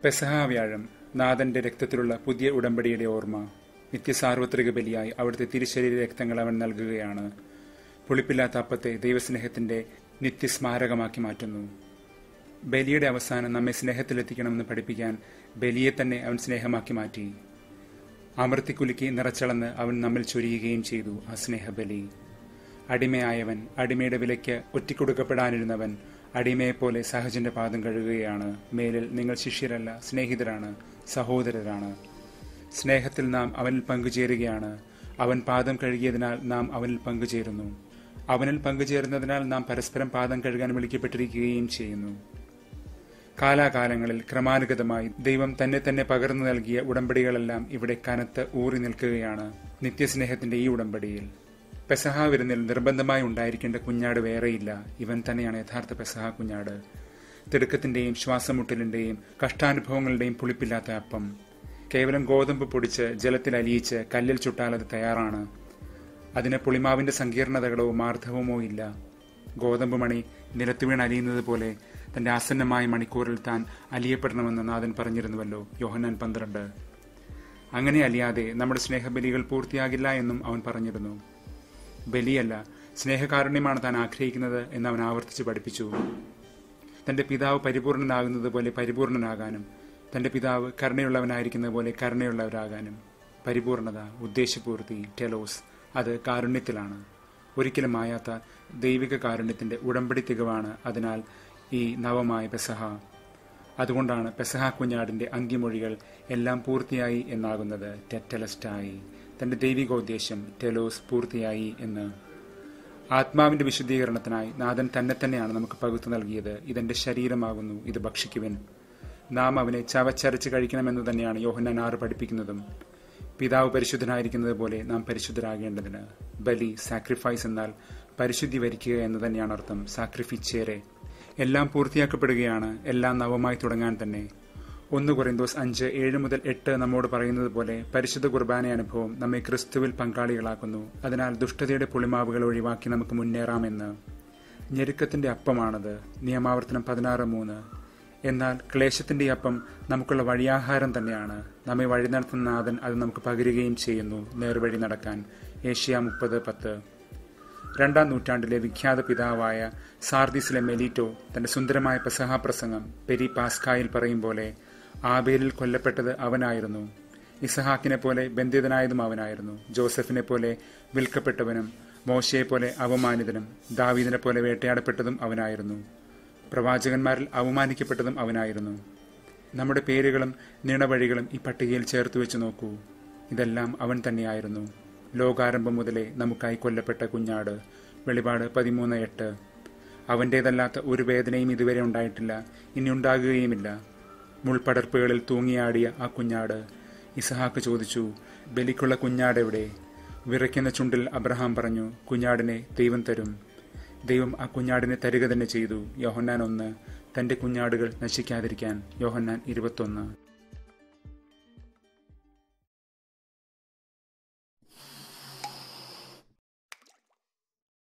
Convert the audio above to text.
പെസഹ വ്യാഴം നാഥന്റെ രക്തത്തിലുള്ള പുതിയ ഉടമ്പടിയുടെ ഓർമ്മ നിത്യസാർവത്രിക ബലിയായി അവിടുത്തെ തിരുശരീര രക്തങ്ങൾ അവൻ നൽകുകയാണ് പുളിപ്പില്ലാത്ത അപ്പത്തെ ദൈവസ്നേഹത്തിന്റെ നിത്യസ്മാരകമാക്കി മാറ്റുന്നു ബലിയുടെ അവസാനം നമ്മെ സ്നേഹത്തിലെത്തിക്കണമെന്ന് പഠിപ്പിക്കാൻ ബലിയെ തന്നെ അവൻ സ്നേഹമാക്കി മാറ്റി അമർത്തിക്കുലുക്കി നിറച്ചളന്ന് അവൻ നമ്മിൽ ചൊരിയുകയും ചെയ്തു ആ സ്നേഹബലി അടിമയായവൻ അടിമയുടെ വിലയ്ക്ക് ഒറ്റിക്കൊടുക്കപ്പെടാനിരുന്നവൻ അടിമയെപ്പോലെ സഹജന്റെ പാദം കഴുകുകയാണ് മേലിൽ നിങ്ങൾ ശിഷ്യരല്ല സ്നേഹിതരാണ് സഹോദരരാണ് സ്നേഹത്തിൽ നാം അവനിൽ പങ്കുചേരുകയാണ് അവൻ പാദം കഴുകിയതിനാൽ നാം അവനിൽ പങ്കുചേരുന്നു അവനിൽ പങ്കുചേരുന്നതിനാൽ നാം പരസ്പരം പാദം കഴുകാൻ വിളിക്കപ്പെട്ടിരിക്കുകയും ചെയ്യുന്നു കാലാകാലങ്ങളിൽ ക്രമാനുഗതമായി ദൈവം തന്നെ തന്നെ പകർന്നു നൽകിയ ഉടമ്പടികളെല്ലാം ഇവിടെ കനത്ത് ഊറി നിൽക്കുകയാണ് നിത്യസ്നേഹത്തിന്റെ ഈ ഉടമ്പടിയിൽ പെസഹ വിരുന്നിൽ നിർബന്ധമായി ഉണ്ടായിരിക്കേണ്ട കുഞ്ഞാട് വേറെയില്ല ഇവൻ തന്നെയാണ് യഥാർത്ഥ പെസഹ കുഞ്ഞാട് തിടുക്കത്തിന്റെയും ശ്വാസമുട്ടലിന്റെയും കഷ്ടാനുഭവങ്ങളുടെയും പുളിപ്പില്ലാത്ത അപ്പം കേവലം ഗോതമ്പ് പൊടിച്ച് ജലത്തിൽ അലിയിച്ച് കല്ലിൽ ചുട്ടാൽ അത് തയ്യാറാണ് അതിന് പുളിമാവിന്റെ സങ്കീർണതകളോ മാർദ്ദവമോ ഇല്ല ഗോതമ്പ് മണി നിലത്തു വീണ് അലിയുന്നത് പോലെ തന്റെ ആസന്നമായ മണിക്കൂറിൽ താൻ അലിയപ്പെടണമെന്ന് നാഥൻ പറഞ്ഞിരുന്നുവല്ലോ യോഹന്നാൻ പന്ത്രണ്ട് അങ്ങനെ അലിയാതെ നമ്മുടെ സ്നേഹബലികൾ പൂർത്തിയാകില്ല എന്നും അവൻ പറഞ്ഞിരുന്നു ബലിയല്ല സ്നേഹകാരുണ്യമാണ് താൻ ആഗ്രഹിക്കുന്നത് എന്ന് അവൻ ആവർത്തിച്ച് പഠിപ്പിച്ചു തന്റെ പിതാവ് പരിപൂർണനാകുന്നത് പോലെ പരിപൂർണനാകാനും തന്റെ പിതാവ് കരുണയുള്ളവനായിരിക്കുന്നത് പോലെ കരുണയുള്ളവരാകാനും പരിപൂർണത ഉദ്ദേശപൂർത്തി ടെലോസ് അത് കാരുണ്യത്തിലാണ് ഒരിക്കലും മായാത്ത ദൈവിക കാരുണ്യത്തിന്റെ ഉടമ്പടി തികവാണ് അതിനാൽ ഈ നവമായ പെസഹ അതുകൊണ്ടാണ് പെസഹ കുഞ്ഞാടിന്റെ അന്ത്യമൊഴികൾ എല്ലാം പൂർത്തിയായി എന്നാകുന്നത് ടെറ്റലസ്റ്റായി തന്റെ ദൈവികോദ്ദേശം ടെലോസ് പൂർത്തിയായി എന്ന് ആത്മാവിന്റെ വിശുദ്ധീകരണത്തിനായി നാഥൻ തന്നെ തന്നെയാണ് നമുക്ക് പകുത്തു നൽകിയത് ഇതെന്റെ ശരീരമാകുന്നു ഇത് ഭക്ഷിക്കുവൻ നാം അവനെ ചവച്ചരച്ച് കഴിക്കണമെന്ന് തന്നെയാണ് യോഹന്നാൻ ആറ് പഠിപ്പിക്കുന്നതും പിതാവ് പരിശുദ്ധനായിരിക്കുന്നത് പോലെ നാം പരിശുദ്ധരാകേണ്ടതിന് ബലി സാക്രിഫൈസ് എന്നാൽ പരിശുദ്ധി വരിക്കുക എന്ന് തന്നെയാണ് അർത്ഥം സാക്രിഫിച്ചേരെ എല്ലാം പൂർത്തിയാക്കപ്പെടുകയാണ് എല്ലാം നവമായി തുടങ്ങാൻ തന്നെ ഒന്ന് കുറന്തോസ് അഞ്ച് ഏഴ് മുതൽ എട്ട് നമ്മോട് പറയുന്നത് പോലെ പരിശുദ്ധ കുർബാന അനുഭവം നമ്മെ ക്രിസ്തുവിൽ പങ്കാളികളാക്കുന്നു അതിനാൽ ദുഷ്ടതയുടെ പുളിമാവുകൾ ഒഴിവാക്കി നമുക്ക് മുന്നേറാമെന്ന് ഞെരുക്കത്തിന്റെ അപ്പമാണത് നിയമാവർത്തനം പതിനാറ് മൂന്ന് എന്നാൽ ക്ലേശത്തിന്റെ അപ്പം നമുക്കുള്ള വഴിയാഹാരം തന്നെയാണ് നമ്മെ വഴി നടത്തുന്ന നാഥൻ അത് നമുക്ക് പകരുകയും ചെയ്യുന്നു നേർവഴി നടക്കാൻ ഏഷ്യ മുപ്പത് പത്ത് രണ്ടാം നൂറ്റാണ്ടിലെ വിഖ്യാത പിതാവായ സാർദിസിലെ മെലീറ്റോ തന്റെ സുന്ദരമായ പെസഹ പ്രസംഗം പെരി പാസ്കായിൽ പറയും പോലെ ആബേലിൽ കൊല്ലപ്പെട്ടത് അവനായിരുന്നു ഇസഹാക്കിനെ പോലെ ബന്ധിതനായതും അവനായിരുന്നു ജോസഫിനെ പോലെ വിൽക്കപ്പെട്ടവനും മോശയെ പോലെ അവമാനിതനും ദാവീദിനെ പോലെ വേട്ടയാടപ്പെട്ടതും അവനായിരുന്നു പ്രവാചകന്മാരിൽ അവമാനിക്കപ്പെട്ടതും അവനായിരുന്നു നമ്മുടെ പേരുകളും നീണവഴികളും ഈ പട്ടികയിൽ ചേർത്ത് വെച്ച് നോക്കൂ ഇതെല്ലാം അവൻ തന്നെയായിരുന്നു ലോകാരംഭം മുതലേ നമുക്കായി കൊല്ലപ്പെട്ട കുഞ്ഞാട് വെളിപാട് പതിമൂന്ന് എട്ട് അവൻ്റേതല്ലാത്ത ഒരു വേദനയും ഇതുവരെ ഉണ്ടായിട്ടില്ല ഇനി ഉണ്ടാകുകയുമില്ല മുൾപടർപ്പുകളിൽ തൂങ്ങിയാടിയ ആ കുഞ്ഞാട് ഇസഹാക്ക് ചോദിച്ചു ബലിക്കുള്ള കുഞ്ഞാട് എവിടെ വിറയ്ക്കുന്ന ചുണ്ടിൽ അബ്രഹാം പറഞ്ഞു കുഞ്ഞാടിനെ ദൈവം തരും ദൈവം ആ കുഞ്ഞാടിനെ തരിക തന്നെ ചെയ്തു യോഹന്നാൻ ഒന്ന് തന്റെ കുഞ്ഞാടുകൾ നശിക്കാതിരിക്കാൻ യോഹന്നാൻ ഇരുപത്തൊന്ന്